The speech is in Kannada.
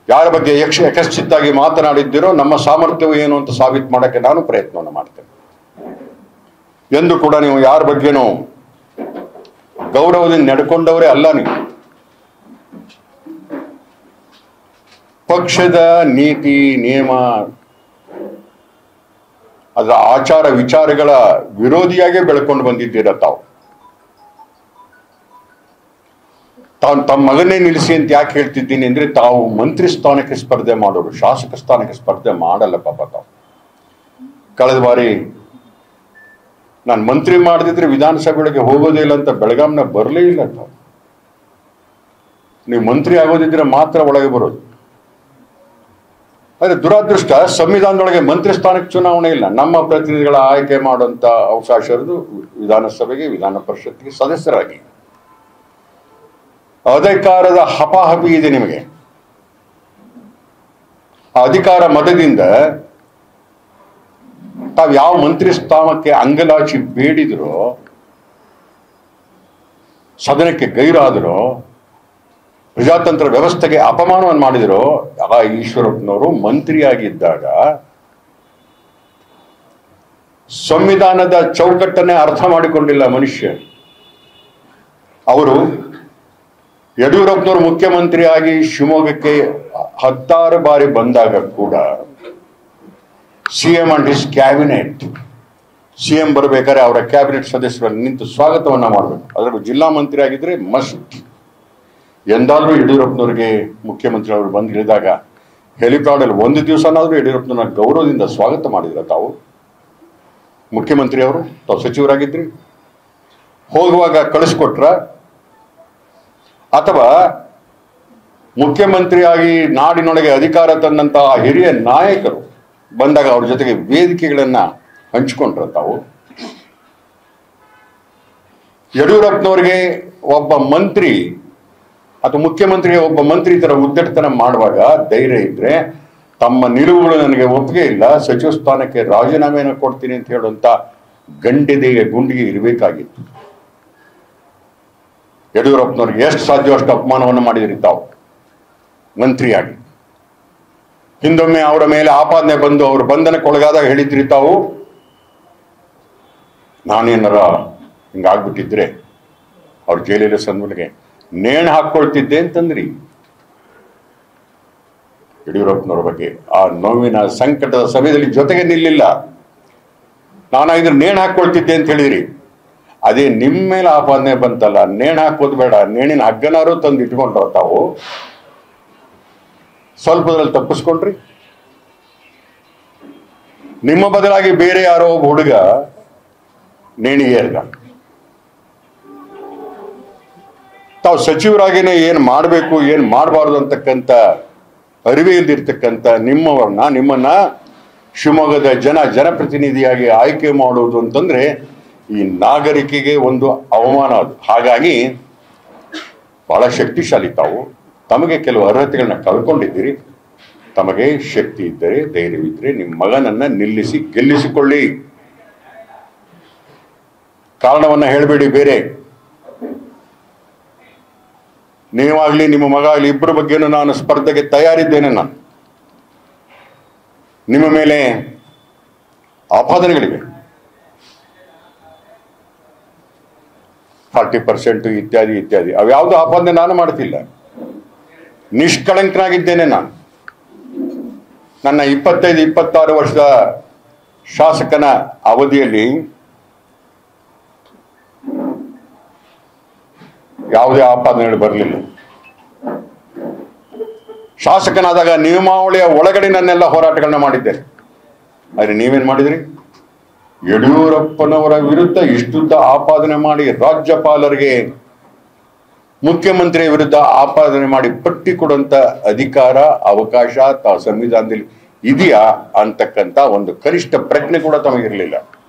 ಯಾರ ಬಗ್ಗೆ ಯಕ್ಷ ಯಕಶ್ಚಿತ್ತಾಗಿ ಮಾತನಾಡಿದ್ದೀರೋ ನಮ್ಮ ಸಾಮರ್ಥ್ಯವು ಏನು ಅಂತ ಸಾಬೀತು ಮಾಡಕ್ಕೆ ನಾನು ಪ್ರಯತ್ನವನ್ನು ಮಾಡ್ತೇನೆ ಎಂದು ಕೂಡ ನೀವು ಯಾರ ಬಗ್ಗೆನೂ ಗೌರವದಿಂದ ನಡ್ಕೊಂಡವರೇ ಅಲ್ಲ ನೀವು ಪಕ್ಷದ ನೀತಿ ನಿಯಮ ಅದರ ಆಚಾರ ವಿಚಾರಗಳ ವಿರೋಧಿಯಾಗೇ ಬೆಳ್ಕೊಂಡು ಬಂದಿದ್ದೀರ ತಾವು ತಾನು ತಮ್ಮ ಮಗನೇ ನಿಲ್ಲಿಸಿ ಅಂತ ಯಾಕೆ ಹೇಳ್ತಿದ್ದೀನಿ ಅಂದ್ರೆ ತಾವು ಮಂತ್ರಿ ಸ್ಥಾನಕ್ಕೆ ಸ್ಪರ್ಧೆ ಮಾಡೋರು ಶಾಸಕ ಸ್ಥಾನಕ್ಕೆ ಸ್ಪರ್ಧೆ ಮಾಡಲ್ಲ ಪಾಪ ತಾವು ಕಳೆದ ಬಾರಿ ನಾನು ಮಂತ್ರಿ ಮಾಡದಿದ್ರೆ ವಿಧಾನಸಭೆಗಳಿಗೆ ಹೋಗೋದೇ ಇಲ್ಲ ಅಂತ ಬೆಳಗಾಂನ ಬರಲೇ ಇಲ್ಲ ತಾವು ನೀವು ಮಂತ್ರಿ ಆಗೋದಿದ್ರೆ ಮಾತ್ರ ಒಳಗೆ ಬರೋದು ಆದ್ರೆ ದುರಾದೃಷ್ಟ ಸಂವಿಧಾನದೊಳಗೆ ಮಂತ್ರಿ ಸ್ಥಾನಕ್ಕೆ ಚುನಾವಣೆ ಇಲ್ಲ ನಮ್ಮ ಪ್ರತಿನಿಧಿಗಳ ಆಯ್ಕೆ ಮಾಡುವಂತ ಅವಕಾಶ ಇರೋದು ವಿಧಾನಸಭೆಗೆ ವಿಧಾನ ಪರಿಷತ್ಗೆ ಸದಸ್ಯರಾಗಿ ಅಧಿಕಾರದ ಹಪಾಹಪಿ ಇದೆ ನಿಮಗೆ ಆ ಅಧಿಕಾರ ಮತದಿಂದ ತಾವು ಯಾವ ಮಂತ್ರಿ ಸ್ಥಾನಕ್ಕೆ ಅಂಗಲಾಚಿ ಬೇಡಿದ್ರೋ ಸದನಕ್ಕೆ ಗೈರಾದರೋ ಪ್ರಜಾತಂತ್ರ ವ್ಯವಸ್ಥೆಗೆ ಅಪಮಾನವನ್ನು ಮಾಡಿದರೋ ಆ ಈಶ್ವರಪ್ಪನವರು ಮಂತ್ರಿಯಾಗಿದ್ದಾಗ ಸಂವಿಧಾನದ ಚೌಕಟ್ಟನ್ನೇ ಅರ್ಥ ಮಾಡಿಕೊಂಡಿಲ್ಲ ಮನುಷ್ಯ ಅವರು ಯಡಿಯೂರಪ್ಪನವರು ಮುಖ್ಯಮಂತ್ರಿಯಾಗಿ ಶಿವಮೊಗ್ಗಕ್ಕೆ ಹತ್ತಾರು ಬಾರಿ ಬಂದಾಗ ಕೂಡ CM and his cabinet CM ಬರಬೇಕಾದ್ರೆ ಅವರ ಕ್ಯಾಬಿನೆಟ್ ಸದಸ್ಯರನ್ನು ನಿಂತು ಸ್ವಾಗತವನ್ನ ಮಾಡಬೇಕು ಅದರ ಜಿಲ್ಲಾ ಮಂತ್ರಿ ಆಗಿದ್ರೆ ಮಸ್ಟ್ ಎಂದಾದ್ರೂ ಯಡಿಯೂರಪ್ಪನವರಿಗೆ ಮುಖ್ಯಮಂತ್ರಿ ಅವರು ಬಂದು ಇಳಿದಾಗ ಹೆಲಿಪ್ಯಾಡಲ್ಲಿ ಒಂದು ದಿವಸನಾದ್ರೂ ಯಡಿಯೂರಪ್ಪನ ಗೌರವದಿಂದ ಸ್ವಾಗತ ಮಾಡಿದ್ರ ತಾವು ಮುಖ್ಯಮಂತ್ರಿ ಅವರು ತಾವು ಸಚಿವರಾಗಿದ್ರಿ ಹೋಗುವಾಗ ಕಳಿಸ್ಕೊಟ್ರ ಅಥವಾ ಮುಖ್ಯಮಂತ್ರಿಯಾಗಿ ನಾಡಿನೊಳಗೆ ಅಧಿಕಾರ ತಂದಂತಹ ಹಿರಿಯ ನಾಯಕರು ಬಂದಾಗ ಅವ್ರ ಜೊತೆಗೆ ವೇದಿಕೆಗಳನ್ನ ಹಂಚಿಕೊಂಡ್ರ ತಾವು ಯಡಿಯೂರಪ್ಪನವರಿಗೆ ಒಬ್ಬ ಮಂತ್ರಿ ಅಥವಾ ಮುಖ್ಯಮಂತ್ರಿ ಒಬ್ಬ ಮಂತ್ರಿ ತರ ಉದ್ದಟತನ ಮಾಡುವಾಗ ಧೈರ್ಯ ಇದ್ರೆ ತಮ್ಮ ನಿಲುವುಗಳು ನನಗೆ ಒಪ್ಪಿಗೆ ಇಲ್ಲ ಸಚಿವ ಸ್ಥಾನಕ್ಕೆ ರಾಜೀನಾಮೆಯನ್ನು ಕೊಡ್ತೀನಿ ಅಂತ ಹೇಳುವಂತ ಗಂಡೆದೆಯ ಗುಂಡಿಗೆ ಇರಬೇಕಾಗಿತ್ತು ಯಡಿಯೂರಪ್ಪನವ್ರಿಗೆ ಎಷ್ಟು ಸಾಧ್ಯ ಅಷ್ಟು ಅಪಮಾನವನ್ನು ಮಾಡಿದ್ರಿ ತಾವು ಮಂತ್ರಿಯಾಗಿ ಹಿಂದೊಮ್ಮೆ ಅವರ ಮೇಲೆ ಆಪಾದನೆ ಬಂದು ಅವರು ಬಂಧನಕ್ಕೊಳಗಾದಾಗ ಹೇಳಿದ್ರಿ ತಾವು ನಾನೇನಾರ ಹಿಂಗಾಗ್ಬಿಟ್ಟಿದ್ರೆ ಅವ್ರ ಜೈಲಿನ ಸಂದರ್ಭಕ್ಕೆ ನೇಣು ಹಾಕೊಳ್ತಿದ್ದೆ ಅಂತಂದ್ರಿ ಯಡಿಯೂರಪ್ಪನವ್ರ ಬಗ್ಗೆ ಆ ನೋವಿನ ಸಂಕಟದ ಸಮಯದಲ್ಲಿ ಜೊತೆಗೆ ನಿಲ್ಲಿಲ್ಲ ನಾನಾಗಿದ್ರೆ ನೇಣು ಹಾಕೊಳ್ತಿದ್ದೆ ಅಂತ ಹೇಳಿದ್ರಿ ಅದೇ ನಿಮ್ಮ ಮೇಲೆ ಆಪಾದನೆ ಬಂತಲ್ಲ ನೇಣು ಹಾಕೋದು ಬೇಡ ನೇಣಿನ ಹಗ್ಗನಾರು ತಂದು ಇಟ್ಕೊಂಡ್ರ ತಾವು ಸ್ವಲ್ಪದ್ರಲ್ಲಿ ತಪ್ಪಿಸ್ಕೊಂಡ್ರಿ ನಿಮ್ಮ ಬದಲಾಗಿ ಬೇರೆ ಯಾರೋ ಒಬ್ಬ ಹುಡುಗ ನೇಣಿಗೆ ಏರ್ದ ತಾವು ಸಚಿವರಾಗೇನೆ ಏನ್ ಮಾಡಬೇಕು ಏನ್ ಮಾಡಬಾರ್ದು ಅಂತಕ್ಕಂಥ ಅರಿವೇ ಇಲ್ದಿರ್ತಕ್ಕಂಥ ನಿಮ್ಮವ್ರನ್ನ ನಿಮ್ಮನ್ನ ಶಿವಮೊಗ್ಗದ ಜನ ಜನಪ್ರತಿನಿಧಿಯಾಗಿ ಆಯ್ಕೆ ಮಾಡುವುದು ಅಂತಂದ್ರೆ ಈ ನಾಗರಿಕೆಗೆ ಒಂದು ಅವಮಾನ ಅದು ಹಾಗಾಗಿ ಬಹಳ ಶಕ್ತಿಶಾಲಿ ತಾವು ತಮಗೆ ಕೆಲವು ಅರ್ಹತೆಗಳನ್ನ ಕಳ್ಕೊಂಡಿದ್ದೀರಿ ತಮಗೆ ಶಕ್ತಿ ಇದ್ದರೆ ಧೈರ್ಯವಿದ್ದರೆ ನಿಮ್ಮ ಮಗನನ್ನ ನಿಲ್ಲಿಸಿ ಗೆಲ್ಲಿಸಿಕೊಳ್ಳಿ ಕಾರಣವನ್ನ ಹೇಳಬೇಡಿ ಬೇರೆ ನೀವಾಗ್ಲಿ ನಿಮ್ಮ ಮಗ ಆಗ್ಲಿ ಇಬ್ಬರ ಬಗ್ಗೆನೂ ನಾನು ಸ್ಪರ್ಧೆಗೆ ತಯಾರಿದ್ದೇನೆ ನಾನು ನಿಮ್ಮ ಮೇಲೆ ಆಪಾದನೆಗಳಿವೆ ಫಾರ್ಟಿ ಪರ್ಸೆಂಟ್ ಇತ್ಯಾದಿ ಇತ್ಯಾದಿ ಅವ್ಯಾವುದು ಆಪಾದನೆ ನಾನು ಮಾಡ್ತಿಲ್ಲ ನಿಷ್ಕಳಂಕನಾಗಿದ್ದೇನೆ ನಾನು ನನ್ನ ಇಪ್ಪತ್ತೈದು ಇಪ್ಪತ್ತಾರು ವರ್ಷದ ಶಾಸಕನ ಅವಧಿಯಲ್ಲಿ ಯಾವುದೇ ಆಪಾದನೆಗಳು ಬರಲಿಲ್ಲ ಶಾಸಕನಾದಾಗ ನಿಯಮಾವಳಿಯ ಒಳಗಡೆ ನನ್ನೆಲ್ಲ ಹೋರಾಟಗಳನ್ನ ಮಾಡಿದ್ದೇನೆ ಆದ್ರೆ ನೀವೇನ್ ಮಾಡಿದ್ರಿ ಯಡಿಯೂರಪ್ಪನವರ ವಿರುದ್ಧ ಇಷ್ಟುದ್ದ ಆಪಾದನೆ ಮಾಡಿ ರಾಜ್ಯಪಾಲರಿಗೆ ಮುಖ್ಯಮಂತ್ರಿಯ ವಿರುದ್ಧ ಆಪಾದನೆ ಮಾಡಿ ಪಟ್ಟಿ ಕೊಡುವಂತ ಅಧಿಕಾರ ಅವಕಾಶ ತಾ ಸಂವಿಧಾನದಲ್ಲಿ ಇದೆಯಾ ಅಂತಕ್ಕಂತ ಒಂದು ಕನಿಷ್ಠ ಪ್ರಜ್ಞೆ ಕೂಡ ತಮಗಿರಲಿಲ್ಲ